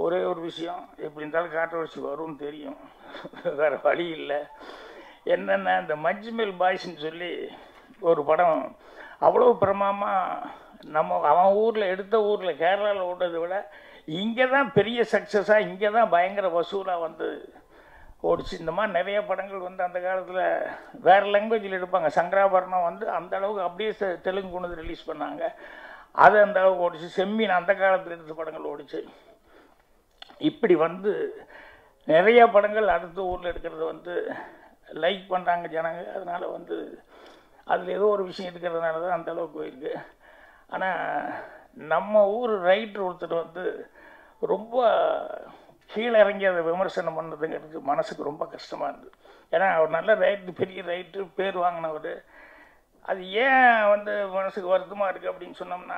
ஒரே ஒரு விஷயம் எப்படி இருந்தாலும் கான்ட்ரவர்சி வரும்னு தெரியும் வேறு வழி இல்லை என்னென்ன இந்த மஞ்சுமேல் பாய்ஸ்ன்னு சொல்லி ஒரு படம் அவ்வளோ பிரமாமாக நம்ம அவன் ஊரில் எடுத்த ஊரில் கேரளாவில் ஓடுறதை விட இங்கே தான் பெரிய சக்ஸஸாக இங்கே தான் பயங்கர வசூலாக வந்து ஓடிச்சு இந்த மாதிரி நிறைய படங்கள் வந்து அந்த காலத்தில் வேறு லாங்குவேஜில் எடுப்பாங்க சங்கராபரணம் வந்து அந்த அளவுக்கு அப்படியே தெ- தெலுங்கு கொண்டு வந்து ரிலீஸ் பண்ணாங்க அது அந்த அளவுக்கு ஓடிச்சு செம்மீன் அந்த காலத்தில் எடுத்த படங்கள் ஓடிச்சு இப்படி வந்து நிறைய படங்கள் அடுத்த ஊரில் எடுக்கிறது வந்து லைக் பண்ணுறாங்க ஜனங்க அதனால் வந்து அதில் ஏதோ ஒரு விஷயம் இருக்கிறதுனால தான் அந்த அளவுக்கு போயிருக்கு ஆனால் நம்ம ஊர் ரைட்டர் ஒருத்தர் வந்து ரொம்ப கீழே இறங்கி அதை விமர்சனம் பண்ணதுங்கிறது மனசுக்கு ரொம்ப கஷ்டமாக இருந்தது ஏன்னா அவர் நல்ல ரைட்டு பெரிய ரைட்டு பேர் வாங்கினவர் அது ஏன் வந்து மனசுக்கு வருத்தமாக இருக்குது அப்படின்னு சொன்னோம்னா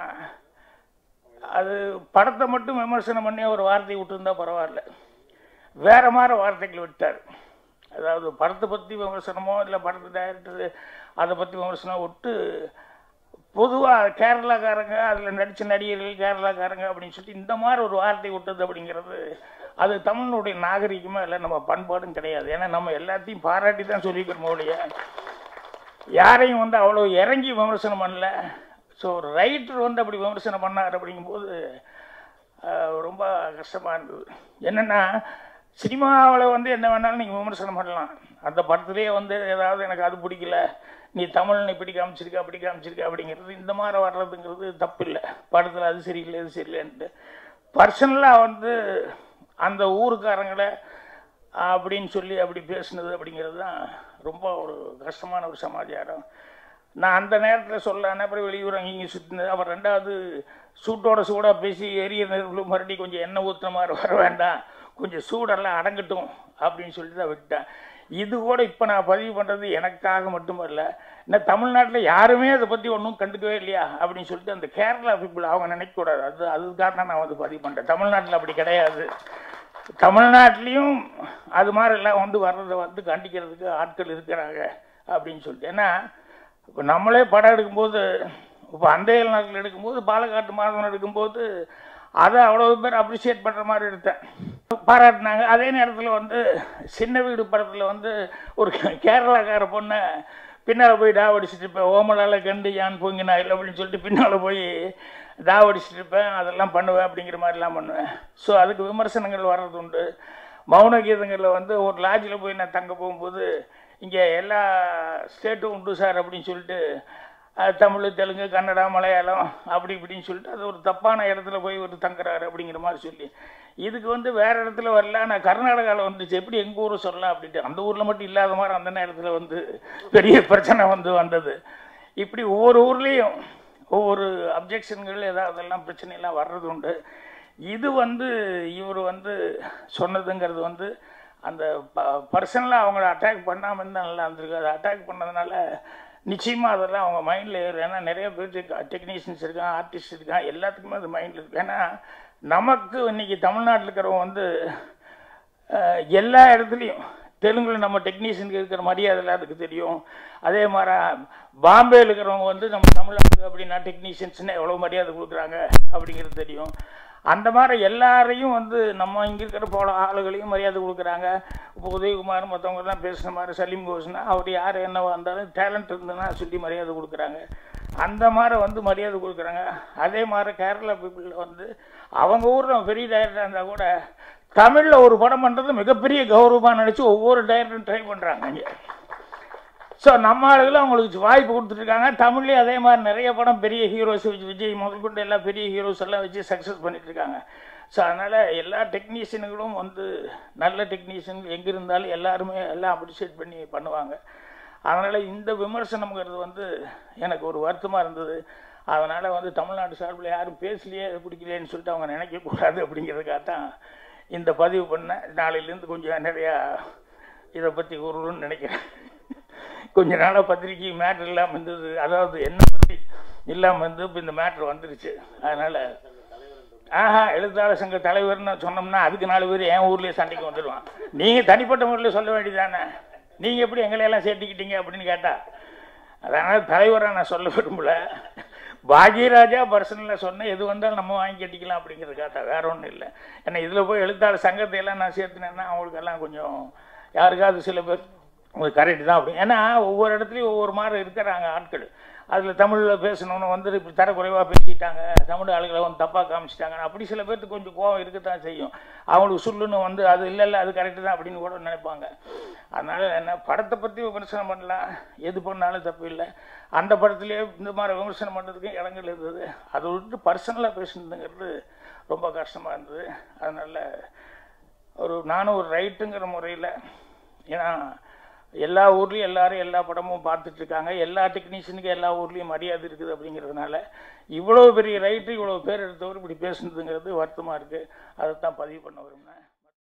அது படத்தை மட்டும் விமர்சனம் பண்ணி ஒரு வார்த்தை விட்டுருந்தா பரவாயில்ல வேற மாதிரி வார்த்தைகள் விட்டார் அதாவது படத்தை பற்றி விமர்சனமோ இல்லை படத்து டைரக்டர் அதை பற்றி விமர்சனம் விட்டு பொதுவாக கேரளாக்காரங்க அதில் நடித்த நடிகர்கள் கேரளாக்காரங்க அப்படின்னு சொல்லிட்டு இந்த மாதிரி ஒரு வார்த்தை விட்டது அப்படிங்கிறது அது தமிழனுடைய நாகரிகமாக இல்லை நம்ம பண்பாடும் கிடையாது ஏன்னா நம்ம எல்லாத்தையும் பாராட்டி தான் சொல்லிக்கிறோம் ஒழிய யாரையும் வந்து அவ்வளோ இறங்கி விமர்சனம் பண்ணல ஸோ ஒரு ரைட்டர் வந்து அப்படி விமர்சனம் பண்ணார் அப்படிங்கும்போது ஆஹ், ரொம்ப கஷ்டமாக இருந்தது என்னென்னா சினிமாவில் வந்து என்ன வேணாலும் நீங்கள் விமர்சனம் பண்ணலாம் அந்த படத்துலேயே வந்து ஏதாவது எனக்கு அது பிடிக்கல நீ தமிழ் நீ இப்படி காமிச்சிருக்க அப்படி காமிச்சிருக்க அப்படிங்கிறது இந்த மாதிரி வர்றதுங்கிறது தப்பு இல்லை படத்தில் அது சரியில்லை இது சரியில்லைன்ட்டு பர்சனலாக வந்து அந்த ஊருக்காரங்களை அப்படின்னு சொல்லி அப்படி பேசுனது அப்படிங்கிறது தான் ரொம்ப ஒரு கஷ்டமான ஒரு சமாச்சாரம் நான் அந்த நேரத்தில் சொல்ல அப்புறம் வெளியூர் அங்கேயும் சுற்றினது அப்புறம் ரெண்டாவது சூட்டோட சூடாக பேசி எரிய நெருப்புல மறுபடியும் கொஞ்சம் எண்ணெய் ஊற்றுன மாதிரி வர வேண்டாம் கொஞ்சம் சூடெல்லாம் அடங்கட்டும் அப்படின்னு சொல்லிட்டு தான் விட்டேன் இது கூட இப்போ நான் பதிவு பண்ணுறது எனக்காக மட்டுமல்ல இன்னும் தமிழ்நாட்டில் யாருமே அதை பற்றி ஒன்றும் கண்டுக்கவே இல்லையா அப்படின்னு சொல்லிட்டு அந்த கேரளா பீப்புள் அவங்க நினைக்கக்கூடாது அது அதுக்காக தான் நான் வந்து பதிவு பண்ணுறேன் தமிழ்நாட்டில் அப்படி கிடையாது தமிழ்நாட்டிலையும் அது மாதிரி எல்லாம் வந்து வர்றதை வந்து கண்டிக்கிறதுக்கு ஆட்கள் இருக்கிறாங்க அப்படின்னு சொல்லிட்டு ஏன்னா இப்போ நம்மளே படம் எடுக்கும்போது இப்போ அந்தையல் நாட்டில் எடுக்கும்போது பாலக்காட்டு மாதவன் எடுக்கும்போது அதை அவ்வளோ பேர் அப்ரிஷியேட் பண்ணுற மாதிரி எடுத்தேன் பாராட்டினாங்க அதே நேரத்தில் வந்து சின்ன வீடு படத்தில் வந்து ஒரு கேரளாக்கார பொண்ணை பின்னால் போய் டாவடிச்சிட்டு இருப்பேன் ஓமலால் கண்டு யான் பொங்கினா இல்லை அப்படின்னு சொல்லிட்டு பின்னால் போய் டாவடிச்சிட்டு இருப்பேன் அதெல்லாம் பண்ணுவேன் அப்படிங்கிற மாதிரிலாம் பண்ணுவேன் ஸோ அதுக்கு விமர்சனங்கள் வர்றது உண்டு மௌன கீதங்களில் வந்து ஒரு லாட்ஜில் போய் நான் தங்க போகும்போது இங்கே எல்லா ஸ்டேட்டும் உண்டு சார் அப்படின்னு சொல்லிட்டு அஹ், தமிழ் தெலுங்கு கன்னடா மலையாளம் அப்படி இப்படின்னு சொல்லிட்டு அது ஒரு தப்பான இடத்துல போய் ஒரு தங்குறாரு அப்படிங்கிற மாதிரி சொல்லி இதுக்கு வந்து வேற இடத்துல வரல நான் கர்நாடகாவில் வந்துச்சு எப்படி எங்கள் ஊரை சொல்லலாம் அப்படின்ட்டு அந்த ஊரில் மட்டும் இல்லாத மாதிரி அந்த நேரத்தில் வந்து பெரிய பிரச்சனை வந்து வந்தது இப்படி ஒவ்வொரு ஊர்லேயும் ஒவ்வொரு அப்ஜெக்ஷன்கள் ஏதாவதெல்லாம் பிரச்சனையெல்லாம் வர்றது உண்டு இது வந்து இவர் வந்து சொன்னதுங்கிறது வந்து அந்த ப பர்சனலாக அவங்கள அட்டாக் பண்ணாமல் இருந்தால் நல்லா இருந்திருக்கு அதை அட்டாக் பண்ணதுனால நிச்சயமாக அதெல்லாம் அவங்க மைண்டில் ஏறும் ஏன்னா நிறைய பேர் டெக்னீஷியன்ஸ் இருக்கான் ஆர்டிஸ்ட் இருக்கான் எல்லாத்துக்குமே அது மைண்டில் இருக்கு ஏன்னா நமக்கு இன்னைக்கு தமிழ்நாட்டில் இருக்கிறவங்க வந்து அஹ், எல்லா இடத்துலையும் தெலுங்குல நம்ம டெக்னீஷியனுக்கு இருக்கிற மரியாதை அதுக்கு தெரியும் அதே மாதிரி பாம்பேயில் இருக்கிறவங்க வந்து நம்ம தமிழ்நாட்டுக்கு அப்படின்னா டெக்னீஷியன்ஸ்னு எவ்வளோ மரியாதை கொடுக்குறாங்க அப்படிங்கிறது தெரியும் அந்த மாதிரி எல்லாரையும் வந்து நம்ம இங்கே இருக்கிற போல ஆளுகளையும் மரியாதை கொடுக்குறாங்க இப்போ உதயகுமார் மற்றவங்கெல்லாம் பேசுன மாதிரி சலீம் கோஸ்னா அவர் யார் என்னவா இருந்தாலும் டேலண்ட் இருந்ததுன்னா சொல்லி மரியாதை கொடுக்குறாங்க அந்த மாதிரி வந்து மரியாதை கொடுக்குறாங்க அதே மாதிரி கேரளா பீப்புளில் வந்து அவங்க ஊரில் பெரிய டைரக்டராக இருந்தால் கூட தமிழில் ஒரு படம் பண்ணுறது மிகப்பெரிய கௌரவமாக நினச்சி ஒவ்வொரு டைரக்டரும் ட்ரை பண்ணுறாங்க இங்கே ஸோ நம்ம ஆளுகளும் அவங்களுக்கு வாய்ப்பு கொடுத்துருக்காங்க தமிழ்லேயும் அதே மாதிரி நிறைய படம் பெரிய ஹீரோஸ் வச்சு விஜய் முதல் கொண்டு எல்லா பெரிய ஹீரோஸ் எல்லாம் வச்சு சக்ஸஸ் பண்ணிட்டு இருக்காங்க ஸோ அதனால் எல்லா டெக்னீஷியனுங்களும் வந்து நல்ல டெக்னீஷியன் எங்கே இருந்தாலும் எல்லாருமே எல்லாம் அப்ரிஷியேட் பண்ணி பண்ணுவாங்க அதனால் இந்த விமர்சனம்ங்கிறது வந்து எனக்கு ஒரு வருத்தமாக இருந்தது அதனால் வந்து தமிழ்நாடு சார்பில் யாரும் பேசலையே அது பிடிக்கலையேன்னு சொல்லிட்டு அவங்க நினைக்கக்கூடாது அப்படிங்கிறதுக்காக தான் இந்த பதிவு பண்ணேன் நாளையிலேருந்து கொஞ்சம் நிறையா இதை பற்றி கூறணும்னு நினைக்கிறேன் கொஞ்ச நாளாக பத்திரிக்கை மேட்ரு இல்லாமல் இருந்தது அதாவது என்ன பற்றி இல்லாமல் இருந்து இப்போ இந்த மேட்ரு வந்துருச்சு அதனால் ஆஹா எழுத்தாளர் சங்க தலைவர்னு சொன்னோம்னா அதுக்கு நாலு பேர் என் ஊர்லேயே சண்டைக்கு வந்துடுவான் நீங்கள் தனிப்பட்ட முறையில் சொல்ல வேண்டியதானே நீங்கள் எப்படி எங்களையெல்லாம் சேர்த்துக்கிட்டீங்க அப்படின்னு கேட்டா அதனால் தலைவராக நான் சொல்ல விரும்பல பாக்யராஜா பர்சனலாக சொன்ன எது வந்தாலும் நம்ம வாங்கி கட்டிக்கலாம் அப்படிங்கிறதுக்காக தான் வேற ஒன்றும் இல்லை ஏன்னா இதில் போய் எழுத்தாளர் சங்கத்தை எல்லாம் நான் சேர்த்துனேன்னா அவங்களுக்கு எல்லாம் கொஞ்சம் யாருக்காவது சில பேர் உங்களுக்கு கரெக்ட் தான் அப்படி ஏன்னா ஒவ்வொரு இடத்துலையும் ஒவ்வொரு மாதிரி இருக்கிறாங்க ஆட்கள் அதில் தமிழில் பேசணும்னு வந்து இப்படி தரக்குறைவாக பேசிட்டாங்க தமிழ் ஆளுகளை வந்து தப்பாக காமிச்சிட்டாங்க அப்படி சில பேர்த்துக்கு கொஞ்சம் கோவம் இருக்கத்தான் செய்யும் அவங்களுக்கு சொல்லுன்னு வந்து அது இல்லை இல்லை அது கரெக்டு தான் அப்படின்னு கூட நினைப்பாங்க அதனால் என்ன படத்தை பற்றி விமர்சனம் பண்ணலாம் எது பண்ணாலும் தப்பு இல்லை அந்த படத்துலேயே இந்த மாதிரி விமர்சனம் பண்ணுறதுக்கு இடங்கள் இருந்தது அதை விட்டு பர்சனலாக பேசுனதுங்கிறது ரொம்ப கஷ்டமாக இருந்தது அதனால் ஒரு நானும் ஒரு ரைட்டுங்கிற முறையில் ஏன்னா எல்லா ஊர்லேயும் எல்லாரும் எல்லா படமும் பார்த்துட்டு இருக்காங்க எல்லா டெக்னீஷியனுக்கும் எல்லா ஊர்லேயும் மரியாதை இருக்குது அப்படிங்கிறதுனால இவ்வளோ பெரிய ரைட்டு இவ்வளோ பேர் எடுத்தவர் இப்படி பேசுனதுங்கிறது வருத்தமாக இருக்குது அதை தான் பதிவு பண்ண விரும்பினேன்